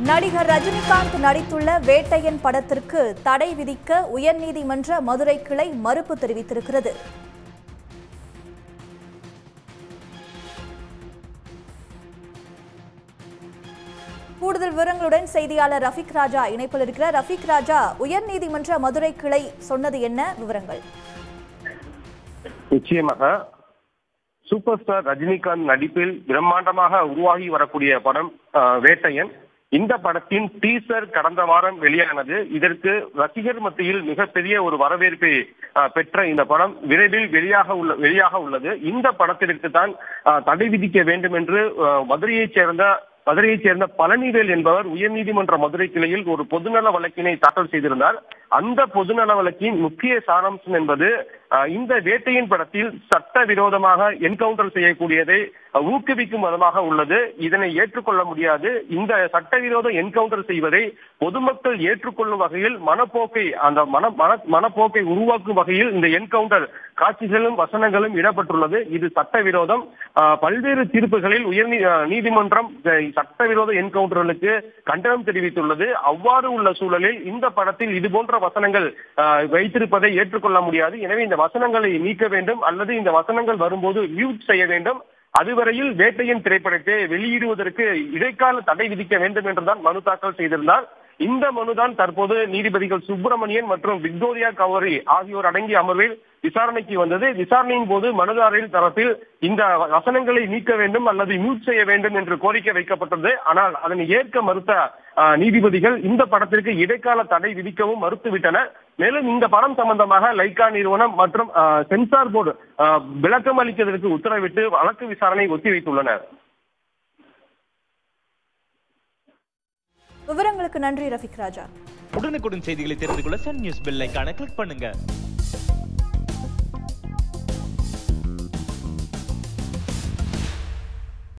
நடிகர் ரஜினிகாந்த் நடித்துள்ள வேட்டையன் படத்திற்கு தடை விதிக்க உயர்நீதிமன்ற மதுரை கிளை மறுப்பு தெரிவித்திருக்கிறது கூடுதல் விவரங்களுடன் செய்தியாளர் ரஃபிக் ராஜா இணைப்பில் இருக்கிறார் ரஃபிக் ராஜா உயர்நீதிமன்ற மதுரை கிளை சொன்னது என்ன விவரங்கள் நிச்சயமாக சூப்பர் ஸ்டார் ரஜினிகாந்த் நடிப்பில் பிரம்மாண்டமாக உருவாகி வரக்கூடிய படம் அஹ், வேட்டையன் இந்த படத்தின் டீசர் கடந்த வாரம் வெளியானது இதற்கு ரசிகர் மத்தியில் மிகப்பெரிய ஒரு வரவேற்பை அஹ், பெற்ற இந்த படம் விரைவில் வெளியாக உள்ள வெளியாக உள்ளது இந்த படத்திற்கு தான் அஹ், தடை விதிக்க வேண்டும் என்று அஹ், மதுரையைச் சேர்ந்த மதுரையைச் சேர்ந்த பழனிவேல் என்பவர் உயர்நீதிமன்ற மதுரை கிளையில் ஒரு பொதுநல வழக்கினை தாக்கல் செய்திருந்தார் அந்த பொதுநல வழக்கின் முக்கிய சாராம்சம் என்பது அஹ், இந்த வேட்டையின் படத்தில் சட்டவிரோதமாக என்கவுண்டர் செய்யக்கூடியதை அஹ், ஊக்குவிக்கும் விதமாக உள்ளது இதனை ஏற்றுக்கொள்ள முடியாது இந்த சட்டவிரோத என்கவுண்டர் செய்வதை பொதுமக்கள் ஏற்றுக்கொள்ளும் வகையில் மனப்போக்கை அந்த மன மன மனப்போக்கை உருவாக்கும் வகையில் இந்த என்கவுண்டர் காட்சிகளும் வசனங்களும் இடப்பட்டுள்ளது இது சட்டவிரோதம் அஹ், பல்வேறு தீர்ப்புகளில் உயர் நீதிமன்றம் அஹ், சட்டவிரோத என்கவுண்டர்களுக்கு கண்டனம் தெரிவித்துள்ளது அவ்வாறு உள்ள சூழலில் இந்த படத்தில் இது போன்ற வசனங்கள் அஹ், வைத்திருப்பதை ஏற்றுக்கொள்ள முடியாது எனவே இந்த வசனங்களை நீக்க வேண்டும் அல்லது இந்த வசனங்கள் வரும்போது மியூட் செய்ய வேண்டும் அதுவரையில் வேட்டையின் திரைப்படத்தை வெளியிடுவதற்கு இடைக்கால தடை விதிக்க வேண்டும் என்றுதான் மனு தாக்கல் செய்திருந்தார் இந்த மனுதான் தற்போது நீதிபதிகள் சுப்பிரமணியன் மற்றும் விக்டோரியா கவரி ஆகியோர் அடங்கிய அமர்வில் விசாரணைக்கு வந்தது விசாரணையின் போது மனுதாரரின் தரப்பில் இந்த வசனங்களை நீக்க வேண்டும் அல்லது மியூட் செய்ய வேண்டும் என்று கோரிக்கை வைக்கப்பட்டது ஆனால் அதனை ஏற்க மறுத்த ஆஹ், நீதிபதிகள் இந்த படத்திற்கு இடைக்கால தடை விதிக்கவும் மறுத்துவிட்டனர் மேலும் இந்த படம் சம்பந்தமாக லைகா நிறுவனம் மற்றும் ஆஹ், சென்சார் போர்டு ஆஹ், விளக்கம் அளிப்பதற்கு உத்தரவிட்டு வழக்கு விசாரணை ஒத்திவைத்துள்ளனர் விவரங்களுக்கு நன்றி ரஃபிக் ராஜா உடனுக்குடன் செய்திகளை தெரிந்து கொள்ள சன் நியூஸ் பெல் ஐகானை கிளிக் பண்ணுங்க